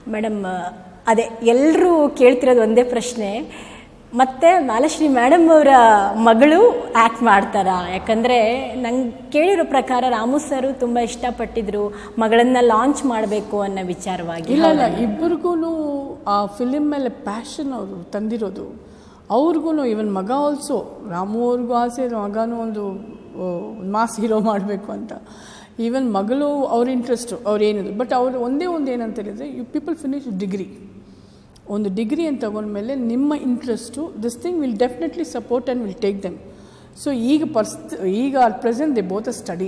madam ಅದೇ ಎಲ್ಲರೂ ಕೇಳ್ತಿರೋದು ಒಂದೇ ಪ್ರಶ್ನೆ ಮತ್ತೆ ಮಾಲಶ್ರೀ ಮೇಡಮ್ ಅವರ ಮಗಳು ಆ್ಯಕ್ಟ್ ಮಾಡ್ತಾರಾ ಯಾಕಂದರೆ ನಂಗೆ ಕೇಳಿರೋ ಪ್ರಕಾರ ರಾಮು ಸರು ತುಂಬ ಇಷ್ಟಪಟ್ಟಿದ್ರು ಮಗಳನ್ನ ಲಾಂಚ್ ಮಾಡಬೇಕು ಅನ್ನೋ ವಿಚಾರವಾಗಿ ಇಲ್ಲ ಇಲ್ಲ ಇಬ್ಬರಿಗೂ ಆ ಫಿಲಿಮ್ ಮೇಲೆ ಪ್ಯಾಷನ್ ಅವರು ತಂದಿರೋದು ಅವ್ರಿಗೂ ಇವನ್ ಮಗ ಆಲ್ಸೋ ರಾಮು ಅವ್ರಿಗೂ ಆಸೆ ಇದೆ ಮಗನೂ ಒಂದು ಮಾಸ್ ಹೀರೋ ಮಾಡಬೇಕು ಅಂತ ಈವನ್ ಮಗಳು ಅವ್ರ ಇಂಟ್ರೆಸ್ಟು ಅವ್ರು ಏನಿದೆ ಬಟ್ ಅವ್ರು ಒಂದೇ ಒಂದು ಏನಂತ ಹೇಳಿದರೆ ಯು ಪೀಪಲ್ ಫಿನಿಶ್ ಡಿಗ್ರಿ ಒಂದು ಡಿಗ್ರಿ ಅಂತ ತಗೊಂಡ್ಮೇಲೆ ನಿಮ್ಮ interest this thing will definitely support and will take them so ಈಗ ಪರ್ಸ್ ಈಗ at present they both uh study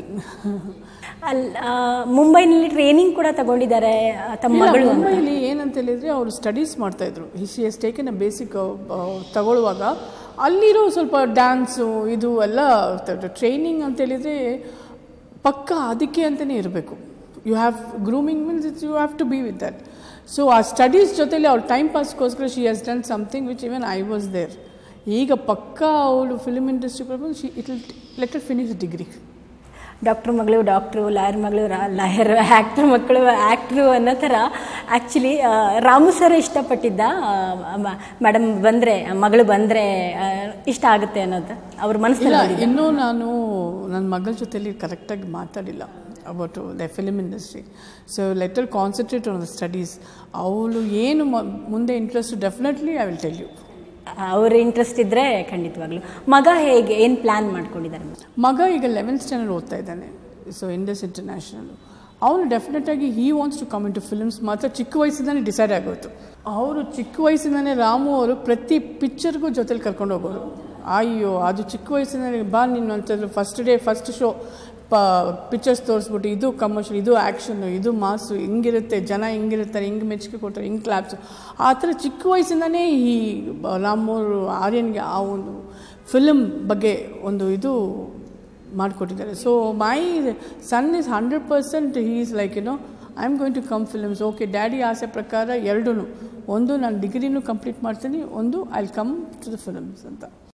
ಅಲ್ಲಿ ಮುಂಬೈನಲ್ಲಿ ಟ್ರೈನಿಂಗ್ ಕೂಡ ತಗೊಂಡಿದ್ದಾರೆ ಆ, ತಮ್ಮ ಇಲ್ಲ, ಮಗಳು ಅಂತ ಮುಂಬೈಲಿ ಏನಂತ ಹೇಳಿದ್ರೆ ಅವರು ಸ್ಟಡೀಸ್ ಮಾಡ್ತಾ ಇದ್ರು C S taken a basic ತಗೊಳ್ಳುವಾಗ ಅಲ್ಲಿರೋ ಸ್ವಲ್ಪ ಡ್ಯಾನ್ಸು ಇದು ಎಲ್ಲ ಟ್ರೈನಿಂಗ್ ಅಂತ ಹೇಳಿದ್ರೆ ಪಕ್ಕ ಅದಕ್ಕೆ ಅಂತಲೇ ಇರಬೇಕು you have grooming means it's you have to be with that so ಆ ಸ್ಟಡೀಸ್ ಜೊತೆಲಿ ಅವ್ರ ಟೈಮ್ ಪಾಸ್ಗೋಸ್ಕರ she has done something which even I was there ಈಗ ಪಕ್ಕ ಅವಳು ಫಿಲ್ಮ್ ಇಂಡಸ್ಟ್ರಿ ಬರ್ಬೋದು she it let it finish degree doctor ಮಗಳು doctor lawyer ಮಗಳು ಲಾಯರ್ ಆ್ಯಕ್ಟ್ರ್ ಮಕ್ಕಳು ಆ್ಯಕ್ಟ್ರು ಅನ್ನೋ ಥರ ಆ್ಯಕ್ಚುಲಿ ರಾಮು ಸರ್ ಇಷ್ಟಪಟ್ಟಿದ್ದ ಮೇಡಮ್ ಬಂದರೆ ಮಗಳು ಬಂದರೆ ಇಷ್ಟ ಆಗುತ್ತೆ ಅನ್ನೋದು ಅವ್ರ ಇಲ್ಲ ಮನಸ್ಸಲ್ಲಿ ಇನ್ನೂ ನಾನು ನನ್ನ ಮಗಳ ಜೊತೆಲಿ ಕರೆಕ್ಟಾಗಿ ಮಾತಾಡಿಲ್ಲ about the film industry so let her concentrate on the studies ಅವಳು ಏನು ಮ- ಮುಂದೆ interest definitely I will tell you ಅವ್ರ ಇಂಟ್ರೆಸ್ಟ್ ಇದ್ದರೆ ಖಂಡಿತವಾಗ್ಲು ಮಗ ಹೇಗೆ ಏನು ಪ್ಲ್ಯಾನ್ ಮಾಡ್ಕೊಂಡಿದ್ದಾರೆ ಮಗ ಈಗ ಲೆವೆಂತ್ ಸ್ಟ್ಯಾಂಡರ್ಡ್ ಓದ್ತಾ ಇದ್ದಾನೆ ಸೊ ಇಂಡಸ್ ಇಂಟರ್ನ್ಯಾಷನಲ್ ಅವನು ಡೆಫಿನೆಟಾಗಿ he wants to come in to films ಮಾತ್ರ ಚಿಕ್ಕ ವಯಸ್ಸಿಂದಾನೆ ಡಿಸೈಡ್ ಆಗೋಯ್ತು ಅವರು ಚಿಕ್ಕ ವಯಸ್ಸಿಂದಾನೆ ರಾಮು ಅವರು ಪ್ರತಿ ಪಿಕ್ಚರ್ಗೂ ಜೊತೆಲಿ ಕರ್ಕೊಂಡು ಹೋಗೋರು ಅಯ್ಯೋ ಅದು ಚಿಕ್ಕ ವಯಸ್ಸಿನಲ್ಲಿ ಬಾ ನೀನು ಅಂತಂದ್ರೆ ಫಸ್ಟ್ ಡೇ ಫಸ್ಟ್ ಶೋ ಪ ಪಿಕ್ಚರ್ಸ್ ತೋರಿಸ್ಬಿಟ್ಟು ಇದು ಕಮರ್ಷಿಯಲ್ ಇದು ಆ್ಯಕ್ಷನ್ನು ಇದು ಮಾಸು ಹಿಂಗಿರುತ್ತೆ ಜನ ಹಿಂಗಿರ್ತಾರೆ ಹಿಂಗೆ ಮೆಚ್ಚುಗೆ ಕೊಡ್ತಾರೆ ಹಿಂಗೆ ಕ್ಲಾಪ್ಸು ಆ ಥರ ಚಿಕ್ಕ ವಯಸ್ಸಿಂದನೇ ಈ ಬ- ರಾಮೂರು ಆರ್ಯನ್ಗೆ ಆ ಒಂದು ಫಿಲಮ್ ಬಗ್ಗೆ ಒಂದು ಇದು ಮಾಡಿಕೊಟ್ಟಿದ್ದಾರೆ so my son is hundred percent he is like you know I am going to come films okay daddy ಆಸೆ ಪ್ರಕಾರ ಎರಡೂ ಒಂದು ನಾನು ಡಿಗ್ರಿನೂ ಕಂಪ್ಲೀಟ್ ಮಾಡ್ತೀನಿ ಒಂದು I come to the films ಅಂತ